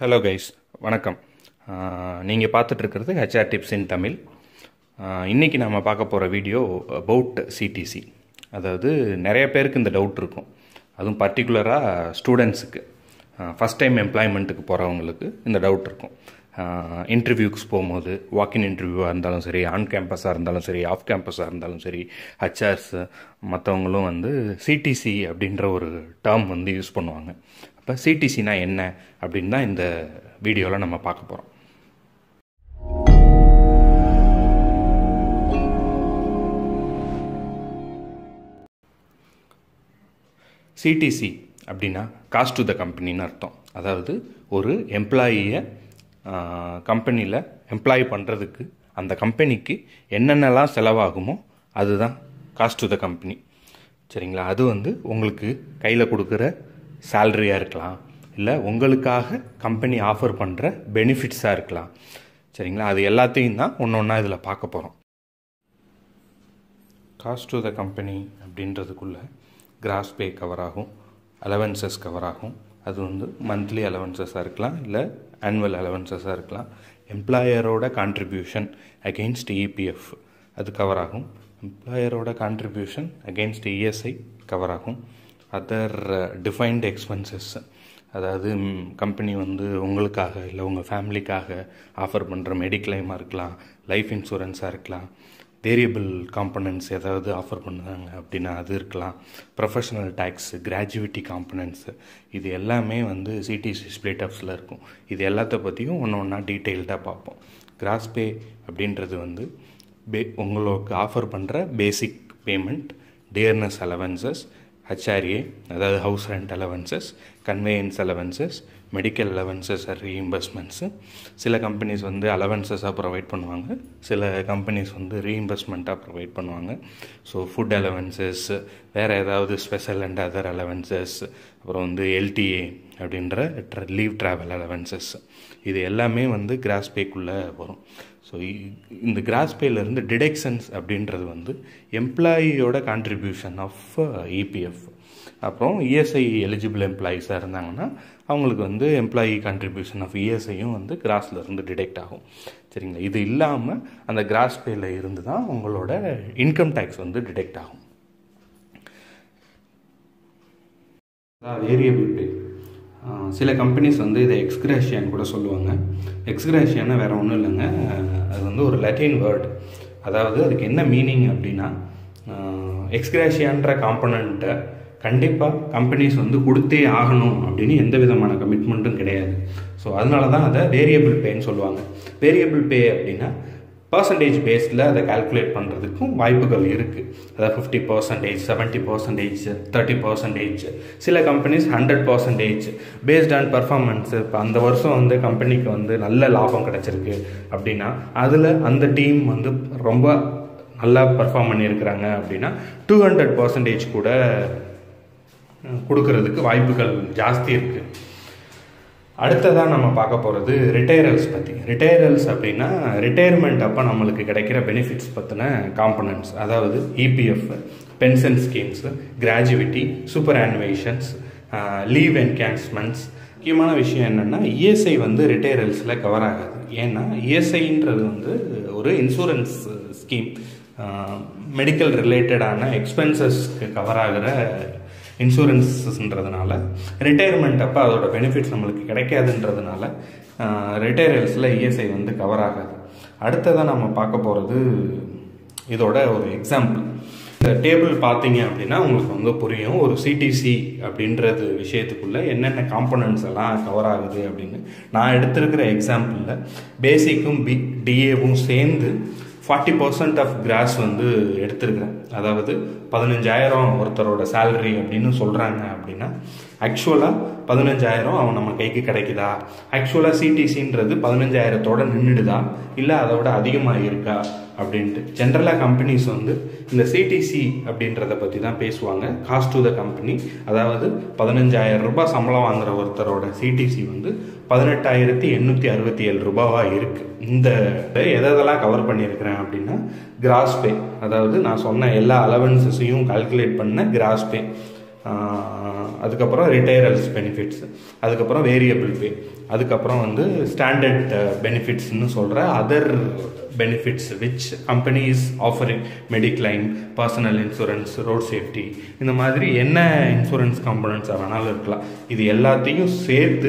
hello guys வணக்கம் நீங்கள் பார்த்துட்டு இருக்கிறது ஹெச்ஆர் டிப்ஸ் இன் தமிழ் இன்றைக்கி நம்ம பார்க்க போகிற வீடியோ அபவுட் சிடிசி அதாவது நிறைய பேருக்கு இந்த டவுட் இருக்கும் அதுவும் பர்டிகுலராக ஸ்டூடெண்ட்ஸுக்கு ஃபஸ்ட் டைம் எம்ப்ளாய்மெண்ட்டுக்கு போகிறவங்களுக்கு இந்த டவுட் இருக்கும் இன்டர்வியூக்கு போகும்போது வாக்கின் இன்டர்வியூவாக இருந்தாலும் சரி ஆன் கேம்பஸாக இருந்தாலும் சரி ஆஃப் கேம்பஸாக இருந்தாலும் சரி ஹச்ஆர்ஸ் மற்றவங்களும் வந்து சிடிசி அப்படின்ற ஒரு டேர்ம் வந்து யூஸ் பண்ணுவாங்க அப்போ சிடிசினா என்ன அப்படின்னு தான் இந்த வீடியோவில் நம்ம பார்க்க போகிறோம் சிடிசி அப்படின்னா காஸ்ட் டு த கம்பெனின்னு அர்த்தம் அதாவது ஒரு எம்ப்ளாயியை கம்பெனியில் எம்ப்ளாய் பண்ணுறதுக்கு அந்த கம்பெனிக்கு என்னென்னலாம் செலவாகுமோ அதுதான் காஸ்ட் டு த கம்பெனி சரிங்களா அது வந்து உங்களுக்கு கையில் கொடுக்குற சேல்ரியாக இருக்கலாம் இல்லை உங்களுக்காக கம்பெனி ஆஃபர் பண்ணுற பெனிஃபிட்ஸாக இருக்கலாம் சரிங்களா அது எல்லாத்தையும் தான் ஒன்று ஒன்றா இதில் பார்க்க போகிறோம் காஸ்ட் டு த கம்பெனி அப்படின்றதுக்குள்ளே கிராஸ் பே கவர் ஆகும் அலவன்சஸ் கவர் ஆகும் அது வந்து மந்த்லி அலவன்சஸாக இருக்கலாம் இல்லை ஆனுவல் அலவன்சஸாக இருக்கலாம் எம்ப்ளாயரோட கான்ட்ரிபியூஷன் அகெயின்ஸ்ட் இபிஎஃப் அது கவர் ஆகும் எம்ப்ளாயரோட கான்ட்ரிபியூஷன் அகெயின்ஸ்ட் இஎஸ்ஐ கவர் ஆகும் அதர் டிஃபைன்டு எக்ஸ்பென்சஸ் அதாவது கம்பெனி வந்து உங்களுக்காக இல்லை உங்கள் ஃபேமிலிக்காக ஆஃபர் பண்ணுற மெடிக்ளைமாக இருக்கலாம் லைஃப் இன்சூரன்ஸாக இருக்கலாம் வேரியபிள் காம்பனன்ட்ஸ் ஏதாவது ஆஃபர் பண்ணுறாங்க அப்படின்னா அது இருக்கலாம் ப்ரொஃபஷனல் டேக்ஸ் கிராஜுவிட்டி காம்பனன்ட்ஸு இது எல்லாமே வந்து சிடிசி ஸ்பிளிட் அப்ஸில் இருக்கும் இது எல்லாத்த பற்றியும் ஒன்று ஒன்றா டீட்டெயில்டாக பார்ப்போம் கிராஸ் பே அப்படின்றது வந்து பே உங்களுக்கு ஆஃபர் பண்ணுற basic payment dearness allowances HRA அதாவது house rent allowances conveyance allowances medical allowances or reimbursements சில கம்பெனிஸ் வந்து அலவன்சஸாக ப்ரொவைட் பண்ணுவாங்க சில கம்பெனிஸ் வந்து ரீஇம்பர்ஸ்மெண்ட்டாக ப்ரொவைட் பண்ணுவாங்க ஸோ ஃபுட் அலவன்சஸ் வேறு ஏதாவது ஸ்பெஷல் அண்ட் அதர் அலவன்சஸ் அப்புறம் வந்து எல்டிஏ அப்படின்ற லீவ் ட்ராவல் அலவன்சஸ் இது எல்லாமே வந்து கிராஸ் பேக்குள்ளே வரும் ஸோ இந்த கிராஸ் பேலேருந்து டிடெக்ஷன்ஸ் அப்படின்றது வந்து எம்ப்ளாயியோட கான்ட்ரிபியூஷன் ஆஃப் இபிஎஃப் அப்புறம் இஎஸ்ஐ எலிஜிபிள் எம்ப்ளாயீஸாக இருந்தாங்கன்னா அவங்களுக்கு வந்து எம்ப்ளாயி கான்ட்ரிபியூஷன் ஆஃப் இஎஸ்ஐயும் வந்து கிராஸில் இருந்து டிடெக்ட் ஆகும் சரிங்களா இது இல்லாமல் அந்த கிராஸ் பேயில் இருந்து தான் உங்களோட இன்கம் டேக்ஸ் வந்து டிடெக்ட் ஆகும் வேரியபிள் பே சில கம்பெனிஸ் வந்து இதை எக்ஸ்கிரேஷியான்னு கூட சொல்லுவாங்க எக்ஸ்கிரேஷியானா வேறு ஒன்றும் இல்லைங்க அது வந்து ஒரு லட்டின் வேர்டு அதாவது அதுக்கு என்ன மீனிங் அப்படின்னா எக்ஸ்கிரேஷியான்ற காம்பனண்ட்டை கண்டிப்பாக கம்பெனிஸ் வந்து கொடுத்தே ஆகணும் அப்படின்னு எந்த விதமான கமிட்மெண்ட்டும் கிடையாது ஸோ அதனால தான் அதை வேரியபிள் பேன்னு சொல்லுவாங்க வேரியபிள் பே அப்படின்னா பர்சன்டேஜ் பேஸில் அதை கால்குலேட் பண்ணுறதுக்கும் வாய்ப்புகள் இருக்குது அதாவது fifty percentage seventy percentage thirty percentage சில companies hundred percentage based on performance இப்போ அந்த வருஷம் வந்து கம்பெனிக்கு வந்து நல்ல லாபம் கிடச்சிருக்கு அப்படின்னா அதில் அந்த டீம் வந்து ரொம்ப நல்லா பர்ஃபார்ம் பண்ணியிருக்கிறாங்க அப்படின்னா டூ ஹண்ட்ரட் பர்சன்டேஜ் கூட கொடுக்கறதுக்கு வாய்ப்புகள் ஜாஸ்தி இருக்குது அடுத்ததாக நம்ம பார்க்க போகிறது ரிட்டையரல்ஸ் பற்றி ரிட்டையரல்ஸ் அப்படின்னா ரிட்டையர்மெண்ட் அப்போ நம்மளுக்கு கிடைக்கிற பெனிஃபிட்ஸ் பற்றின காம்பனன்ட்ஸ் அதாவது EPF pension schemes gratuity superannuations leave encashments முக்கியமான விஷயம் என்னென்னா இஎஸ்ஐ வந்து ரிட்டையரல்ஸில் கவர் ஆகாது ஏன்னா இஎஸ்ஐன்றது வந்து ஒரு இன்சூரன்ஸ் ஸ்கீம் மெடிக்கல் ரிலேட்டடான எக்ஸ்பென்சஸ்க்கு கவர் ஆகிற இன்சூரன்ஸுன்றதுனால ரிட்டையர்மெண்ட் அப்போ அதோட பெனிஃபிட்ஸ் நம்மளுக்கு கிடைக்காதுன்றதுனால ரிட்டையரல்ஸில் இஎஸ்ஐ வந்து கவர் ஆகாது அடுத்ததாக நம்ம பார்க்க போகிறது இதோட ஒரு எக்ஸாம்பிள் இந்த டேபிள் பார்த்தீங்க அப்படின்னா உங்களுக்கு வந்து புரியும் ஒரு சிடிசி அப்படின்றது விஷயத்துக்குள்ளே என்னென்ன காம்பனன்ட்ஸ் எல்லாம் கவர் ஆகுது அப்படின்னு நான் எடுத்திருக்கிற எக்ஸாம்பிளில் பேசிக்கும் பி டிஏவும் சேர்ந்து ஃபார்ட்டி பர்சன்ட் ஆஃப் கிராஸ் வந்து எடுத்திருக்கிறேன் அதாவது பதினஞ்சாயிரம் ஒருத்தரோட சேலரி அப்படின்னு சொல்கிறாங்க அப்படின்னா ஆக்சுவலாக பதினஞ்சாயிரம் அவன் நம்ம கைக்கு கிடைக்குதா ஆக்சுவலாக சிடிசின்றது பதினஞ்சாயிரத்தோட நின்றுடுதா இல்லை அதை விட அதிகமாக இருக்கா அப்படின்ட்டு ஜென்ரலாக கம்பெனிஸ் வந்து இந்த சிடிசி அப்படின்றத பற்றி தான் பேசுவாங்க காஸ்ட் டு த கம்பெனி அதாவது பதினஞ்சாயிரம் ரூபாய் சம்பளம் வாங்குற ஒருத்தரோட சிடிசி வந்து பதினெட்டாயிரத்தி எண்ணூற்றி அறுபத்தி ஏழு ரூபாவாக இருக்குது இந்த எதெல்லாம் கவர் பண்ணியிருக்கிறேன் அப்படின்னா கிராஸ் பே அதாவது நான் சொன்ன எல்லா அலவன்சஸையும் கால்குலேட் பண்ண கிராஸ் பே அதுக்கப்புறம் ரிட்டையரல்ஸ் பெனிஃபிட்ஸ் அதுக்கப்புறம் வேரியபிள் பே அதுக்கப்புறம் வந்து ஸ்டாண்டர்ட் பெனிஃபிட்ஸ்னு சொல்கிற other benefits which company is offering mediclaim personal insurance road safety இந்த மாதிரி என்ன இன்சூரன்ஸ் காம்பனன்ட்ஸாக வேணாலும் இருக்கலாம் இது எல்லாத்தையும் சேர்த்து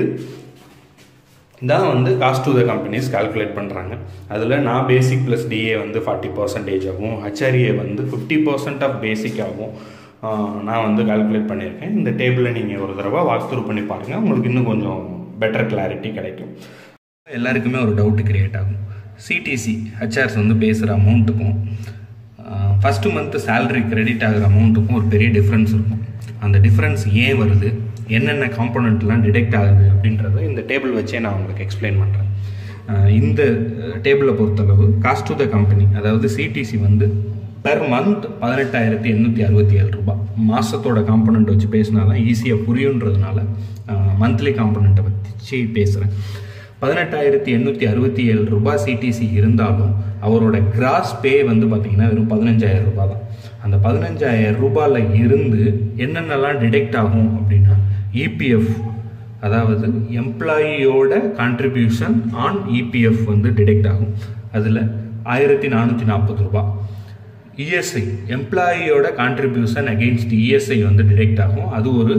தான் வந்து cost to the companies calculate பண்ணுறாங்க அதில் நான் பேசிக் ப்ளஸ் டிஏ வந்து ஃபார்ட்டி பர்சன்டேஜ் ஆகும் ஹச்ஆர்ஏ வந்து ஃபிஃப்டி பர்சன்ட் ஆஃப் பேசிக் ஆகும் நான் வந்து கால்குலேட் பண்ணியிருக்கேன் இந்த டேபிளில் நீங்கள் ஒரு தடவை வாக் த்ரூ பண்ணி பாருங்கள் உங்களுக்கு இன்னும் கொஞ்சம் பெட்டர் கிளாரிட்டி கிடைக்கும் எல்லாருக்குமே ஒரு டவுட் கிரியேட் ஆகும் சிடிசி ஹெச்ஆர்ஸ் வந்து பேசுகிற அமௌண்ட்டுக்கும் ஃபஸ்ட்டு மந்த்து சேலரி கிரெடிட் ஆகிற அமௌண்ட்டுக்கும் ஒரு பெரிய டிஃப்ரென்ஸ் இருக்கும் அந்த டிஃப்ரென்ஸ் ஏன் வருது என்னென்ன காம்போனண்ட்லாம் டிடெக்ட் ஆகுது அப்படின்றத இந்த டேபிள் வச்சே நான் உங்களுக்கு எக்ஸ்பிளைன் பண்ணுறேன் இந்த டேபிளை பொறுத்தளவு காஸ்ட் டு த கம்பெனி அதாவது சிடிசி வந்து பெர் மந்த் பதினெட்டாயிரத்தி எண்ணூற்றி அறுபத்தி ஏழு ரூபாய் மாதத்தோட காம்பனண்ட் வச்சு பேசினா தான் ஈஸியாக புரியுன்றதுனால மந்த்லி காம்பனண்ட்டை வச்சு பேசுகிறேன் பதினெட்டாயிரத்தி எண்ணூற்றி அறுபத்தி ஏழு ரூபாய் சிடிசி இருந்தாலும் அவரோட கிராஸ் பே வந்து பார்த்தீங்கன்னா வெறும் பதினஞ்சாயிரம் ரூபாய் தான் அந்த பதினஞ்சாயிரம் ரூபாயில் இருந்து என்னென்னலாம் டிடெக்ட் ஆகும் அப்படின்னா இபிஎஃப் அதாவது எம்ப்ளாயியோட கான்ட்ரிபியூஷன் ஆன் இபிஎஃப் வந்து டிடெக்ட் ஆகும் அதில் ஆயிரத்தி நானூற்றி நாற்பது ரூபாய் இஎஸ்ஐ எம்ப்ளாயியோட கான்ட்ரிபியூஷன் அகெயின்ஸ்ட் இஎஸ்ஐ வந்து டிடெக்ட் ஆகும் அது ஒரு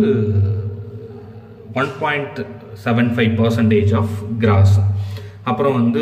one point seven five percentage of gross அப்புறம் வந்து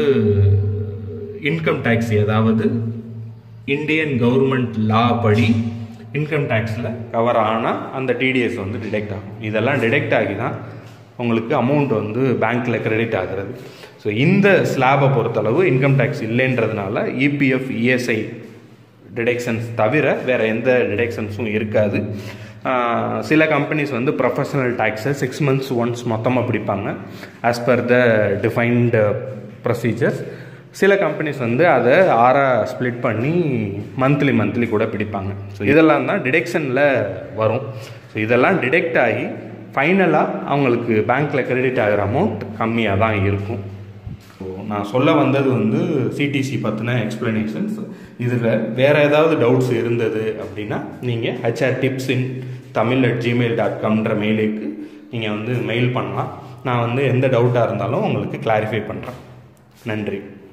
இன்கம் டேக்ஸ் அதாவது இந்தியன் கவர்மெண்ட் லா படி இன்கம் டேக்ஸில் கவர் ஆனால் அந்த டிடிஎஸ் வந்து டிடெக்ட் ஆகும் இதெல்லாம் டிடெக்ட் ஆகி தான் உங்களுக்கு அமௌண்ட் வந்து பேங்க்கில் கிரெடிட் ஆகிறது ஸோ இந்த ஸ்லாபை பொறுத்தளவு இன்கம் டேக்ஸ் இல்லைன்றதுனால இபிஎஃப் இஎஸ்ஐ டிடெக்ஷன்ஸ் தவிர வேறு எந்த டிடெக்ஷன்ஸும் இருக்காது சில கம்பெனிஸ் வந்து ப்ரொஃபஷனல் டேக்ஸை சிக்ஸ் மந்த்ஸ் ஒன்ஸ் மொத்தமாக பிடிப்பாங்க as per the defined procedures சில கம்பெனிஸ் வந்து அதை ஆறாக ஸ்ப்ளிட் பண்ணி மந்த்லி மந்த்லி கூட பிடிப்பாங்க ஸோ இதெல்லாம் தான் டிடெக்ஷனில் வரும் ஸோ இதெல்லாம் டிடெக்ட் ஆகி ஃபைனலாக அவங்களுக்கு பேங்க்கில் கிரெடிட் ஆகிற அமௌண்ட் கம்மியாக தான் இருக்கும் ஸோ நான் சொல்ல வந்தது வந்து சிடிசி பற்றின எக்ஸ்ப்ளனேஷன்ஸ் இதில் வேறு ஏதாவது டவுட்ஸ் இருந்தது அப்படின்னா நீங்கள் HR tips in Tamil at Gmail dot காம்ன்ற மெயிலுக்கு நீங்கள் வந்து மெயில் பண்ணலாம் நான் வந்து எந்த டவுட்டாக இருந்தாலும் உங்களுக்கு கிளாரிஃபை பண்ணுறேன் நன்றி